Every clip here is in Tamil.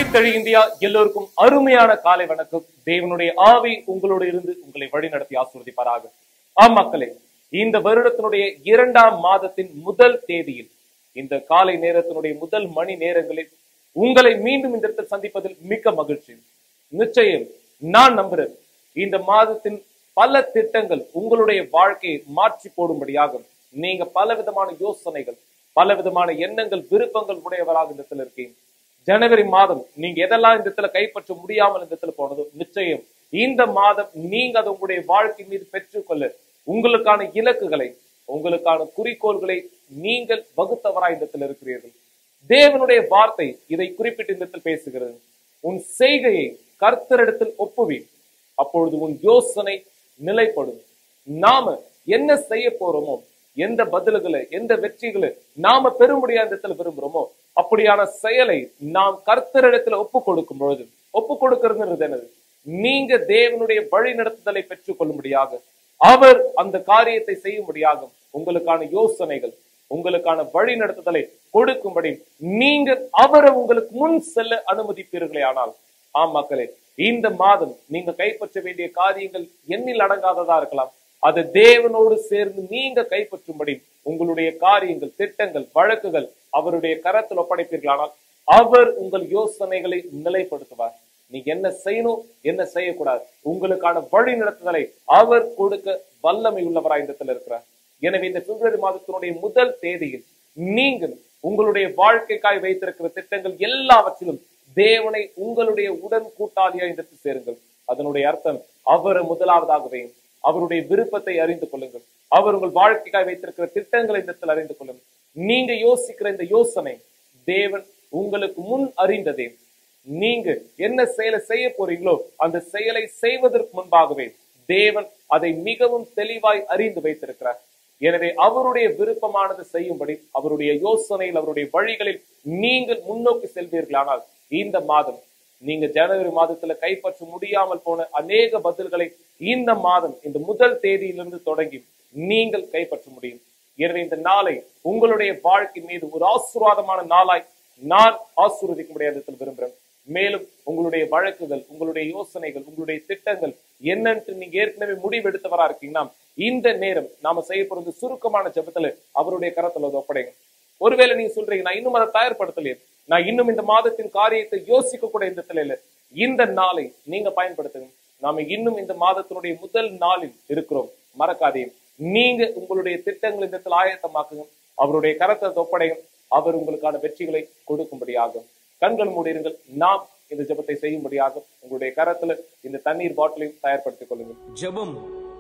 தழி இந்தியா எல்லோருக்கும் அருமையான காலை வணக்கம் தேவனுடைய ஆவி உங்களோடு இருந்து உங்களை வழிநடத்தி ஆசிர்வதிப்பாராக ஆம் மக்களே இந்த வருடத்தினுடைய இரண்டாம் மாதத்தின் முதல் தேதியில் இந்த காலை நேரத்தினுடைய முதல் மணி நேரங்களில் உங்களை மீண்டும் இந்த இடத்தில் சந்திப்பதில் மிக்க மகிழ்ச்சி நிச்சயம் நான் நம்புறேன் இந்த மாதத்தின் பல திட்டங்கள் உங்களுடைய வாழ்க்கையை மாற்றி போடும்படியாக நீங்க பல விதமான யோசனைகள் பல விதமான எண்ணங்கள் விருப்பங்கள் உடையவராக இந்த இடத்துல இருக்கீங்க ஜனவரி மாதம் நீங்க எதெல்லாம் இந்த இடத்துல கைப்பற்ற முடியாமல் இந்த இடத்துல போனதோ நிச்சயம் இந்த மாதம் நீங்க அதை உங்களுடைய வாழ்க்கை மீது பெற்றுக்கொள்ள உங்களுக்கான இலக்குகளை உங்களுக்கான குறிக்கோள்களை நீங்கள் வகுத்தவராய் இந்த இடத்துல இருக்கிறீர்கள் தேவனுடைய வார்த்தை இதை குறிப்பிட்டு இந்த இடத்தில் பேசுகிறது உன் செய்கையை கர்த்தரிடத்தில் ஒப்புவி அப்பொழுது உன் யோசனை நிலைப்படும் நாம என்ன செய்ய போறோமோ எந்த பதில்களை எந்த வெற்றிகளை நாம பெரும்படியா இந்த இடத்துல விரும்புறோமோ அப்படியான செயலை நாம் கர்த்தரிடத்துல ஒப்பு கொடுக்கும் பொழுது ஒப்பு கொடுக்கிறது என்னது நீங்க தேவனுடைய வழி நடத்துதலை பெற்றுக் கொள்ளும்படியாக அவர் அந்த காரியத்தை செய்யும்படியாக உங்களுக்கான யோசனைகள் உங்களுக்கான வழி நடத்துதலை கொடுக்கும்படி நீங்க அவரை உங்களுக்கு முன் செல்ல அனுமதிப்பீர்களே ஆனால் ஆம் மக்களே இந்த மாதம் நீங்க கைப்பற்ற வேண்டிய காரியங்கள் எண்ணில் அடங்காததா இருக்கலாம் அது தேவனோடு சேர்ந்து நீங்க கைப்பற்றும்படி உங்களுடைய காரியங்கள் திட்டங்கள் வழக்குகள் அவருடைய கரத்தில் ஒப்படைப்பீர்களானால் அவர் உங்கள் யோசனைகளை நிலைப்படுத்துவார் நீ என்ன செய்யணும் என்ன செய்யக்கூடாது உங்களுக்கான வழி நடத்துதலை அவர் கொடுக்க வல்லமை உள்ளவராய் இந்த இடத்துல இருக்கிறார் எனவே இந்த பிப்ரவரி மாதத்தினுடைய முதல் தேதியில் நீங்கள் உங்களுடைய வாழ்க்கைக்காய் வைத்திருக்கிற திட்டங்கள் எல்லாவற்றிலும் தேவனை உங்களுடைய உடன் கூட்டாளியா இந்த இடத்தில் சேருங்கள் அதனுடைய அர்த்தம் அவரை முதலாவதாகவே அவருடைய விருப்பத்தை அறிந்து கொள்ளுங்கள் அவர் உங்கள் வாழ்க்கைக்காய் வைத்திருக்கிற திட்டங்களை இந்த இடத்தில் அறிந்து கொள்ளுங்கள் நீங்க யோசிக்கிற இந்த யோசனை தேவன் உங்களுக்கு முன் அறிந்ததே நீங்க என்ன செயலை செய்ய போறீங்களோ அந்த செயலை செய்வதற்கு முன்பாகவே தேவன் அதை மிகவும் தெளிவாய் அறிந்து வைத்திருக்கிறார் எனவே அவருடைய விருப்பமானது செய்யும்படி அவருடைய யோசனையில் அவருடைய வழிகளில் நீங்கள் முன்னோக்கி செல்வீர்களானால் இந்த மாதம் நீங்க ஜனவரி மாதத்துல கைப்பற்ற முடியாமல் போன அநேக பதில்களை இந்த மாதம் இந்த முதல் தேதியிலிருந்து தொடங்கி நீங்கள் கைப்பற்ற முடியும் எனவே இந்த நாளை உங்களுடைய வாழ்க்கை மீது ஒரு ஆசீர்வாதமான நாளாய் நான் ஆசீர்வதிக்க முடியாத விரும்புகிறேன் மேலும் உங்களுடைய வழக்குகள் உங்களுடைய யோசனைகள் உங்களுடைய திட்டங்கள் என்னன்ட்டு நீங்க ஏற்கனவே முடிவெடுத்தவரா இருக்கீங்கன்னா இந்த நேரம் நாம செய்ய போறது சுருக்கமான ஜபத்துல அவருடைய கரத்துல அதை ஒப்படைங்க ஒருவேளை நீங்க சொல்றீங்க நான் இன்னும் அதை தயார்படுத்தலையே நான் இன்னும் இந்த மாதத்தின் காரியத்தை யோசிக்க கூட இந்த இல்ல இந்த நாளை நீங்க பயன்படுத்துங்க நாம இன்னும் இந்த மாதத்தினுடைய முதல் நாளில் இருக்கிறோம் மறக்காதீங்க நீங்க உங்களுடைய திட்டங்களை இந்த இடத்துல ஆயத்தமாக்குங்க அவருடைய கரத்தை ஒப்படைங்க அவர் உங்களுக்கான வெற்றிகளை கொடுக்கும்படியாகும் கண்கள் மூடிருங்கள் நாம் இந்த ஜெபத்தை செய்யும்படியாக உங்களுடைய கரத்துல இந்த தண்ணீர் பாட்டிலையும் தயார்படுத்திக் கொள்ளுங்கள் ஜெபம்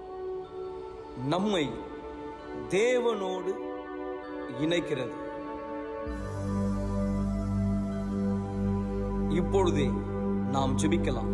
நம்மை தேவனோடு இணைக்கிறது இப்பொழுதே நாம் ஜெபிக்கலாம்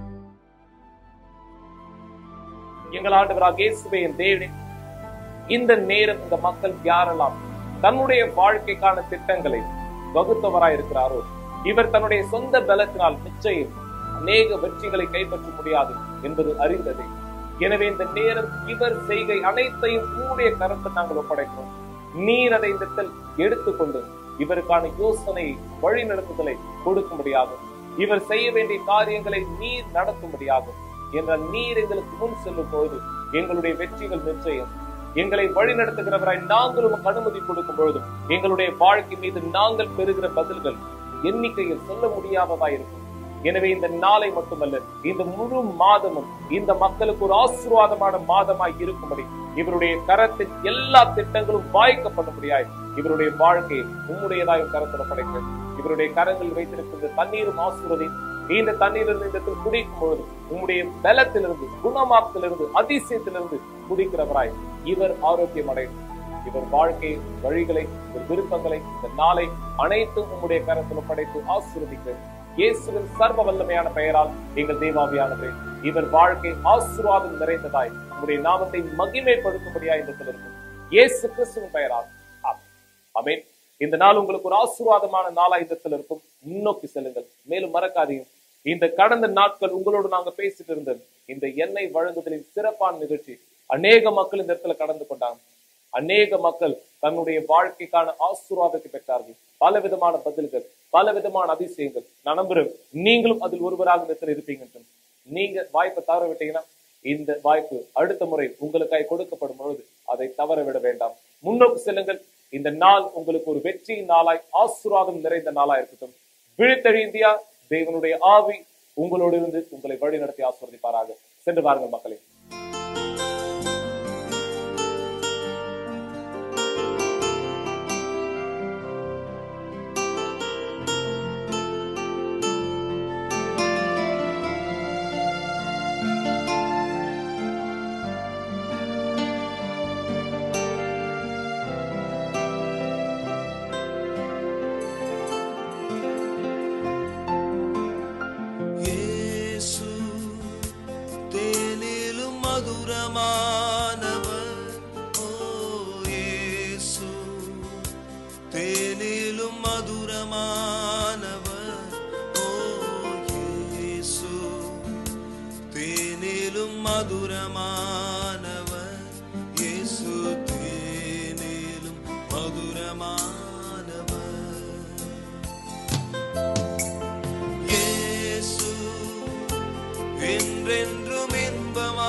எங்கள் ஆண்டவராக இயேசுவே என் தேவனே இந்த நேரம் இந்த மக்கள் யாரெல்லாம் தன்னுடைய வாழ்க்கைக்கான திட்டங்களை வகுத்தவராய் இருக்கிறாரோ இவர் தன்னுடைய சொந்த பலத்தினால் நிச்சயம் அநேக வெற்றிகளை கைப்பற்ற முடியாது என்பது அறிந்ததே எனவே இந்த நேரம் இவர் செய்கை அனைத்தையும் உங்களுடைய கருத்தை நாங்கள் ஒப்படைக்கிறோம் நீர் அதை இந்த இடத்தில் எடுத்துக்கொண்டு இவருக்கான யோசனை வழி நடத்துதலை கொடுக்கும்படியாகும் இவர் செய்ய வேண்டிய காரியங்களை நீர் நடத்தும்படியாகும் என்றால் நீர் எங்களுக்கு முன் செல்லும் பொழுது எங்களுடைய வெற்றிகள் நிச்சயம் எங்களை வழி நடத்துகிறவராய் நாங்கள் உமக்கு அனுமதி கொடுக்கும் பொழுது எங்களுடைய வாழ்க்கை மீது நாங்கள் பெறுகிற பதில்கள் எண்ணிக்கையில் சொல்ல முடியாததா இருக்கும் எனவே இந்த நாளை மட்டுமல்ல இந்த முழு மாதமும் இந்த மக்களுக்கு ஒரு ஆசீர்வாதமான மாதமாய் இருக்கும்படி இவருடைய கரத்தின் எல்லா திட்டங்களும் வாய்க்கப்படும்படியாய் இவருடைய வாழ்க்கையை உம்முடையதாய் கரத்தில் படைக்க இவருடைய கரங்கள் வைத்திருக்கின்ற தண்ணீரும் ஆசீர்வதி இந்த தண்ணீரிலிருந்து இந்த இடத்தில் குடிக்கும் பொழுது உம்முடைய பலத்திலிருந்து குணமாக்கத்திலிருந்து அதிசயத்திலிருந்து குடிக்கிறவராய் இவர் ஆரோக்கியம் அடையும் இவர் வாழ்க்கை வழிகளை இவர் விருப்பங்களை இந்த நாளை அனைத்தும் உம்முடைய கரத்தில் படைத்து ஆசீர்வதிக்க இயேசுவின் சர்வ வல்லமையான பெயரால் எங்கள் தேவாவியானது இவர் வாழ்க்கை ஆசீர்வாதம் நிறைந்ததாய் உங்களுடைய நாமத்தை மகிமைப்படுத்தும்படியாய் இந்த இடத்தில் இருக்கும் இயேசு கிறிஸ்துவின் பெயரால் ஆமென். ஆமென் இந்த நாள் உங்களுக்கு ஒரு ஆசீர்வாதமான நாளா இந்த இடத்துல இருக்கும் முன்னோக்கி செல்லுங்கள் மேலும் மறக்காதீங்க இந்த கடந்த நாட்கள் உங்களோடு நாங்க பேசிட்டு இருந்தது இந்த எண்ணெய் வழங்குதலின் சிறப்பான நிகழ்ச்சி அநேக மக்கள் இந்த இடத்துல கடந்து கொண்டாங்க அநேக மக்கள் தன்னுடைய வாழ்க்கைக்கான ஆசீர்வாதத்தை பெற்றார்கள் பல விதமான பதில்கள் பல விதமான அதிசயங்கள் நான் நம்புறேன் நீங்களும் அதில் ஒருவராக நிறுத்த இருப்பீங்க என்றும். நீங்க வாய்ப்பை தவற விட்டீங்கன்னா இந்த வாய்ப்பு அடுத்த முறை உங்களுக்காய் கொடுக்கப்படும் பொழுது அதை தவற விட வேண்டாம் முன்னோக்கு செல்லுங்கள் இந்த நாள் உங்களுக்கு ஒரு வெற்றியின் நாளாய் ஆசீர்வாதம் நிறைந்த நாளாய் இருக்கட்டும் விழித்தெழுந்தியா தேவனுடைய ஆவி உங்களோடு இருந்து உங்களை வழி நடத்தி ஆசீர்வதிப்பாராக சென்று பாருங்கள் மக்களே இயேசு தேனிலும் மதுரமானவர் ஓ இயேசு தேனிலும் மதுரமானவர் ஓ இயேசு தேனிலும் மதுரமானவர் இயேசு தேனிலும் மதுரமானவர் இயேசு என்றென்றும் இன்பமா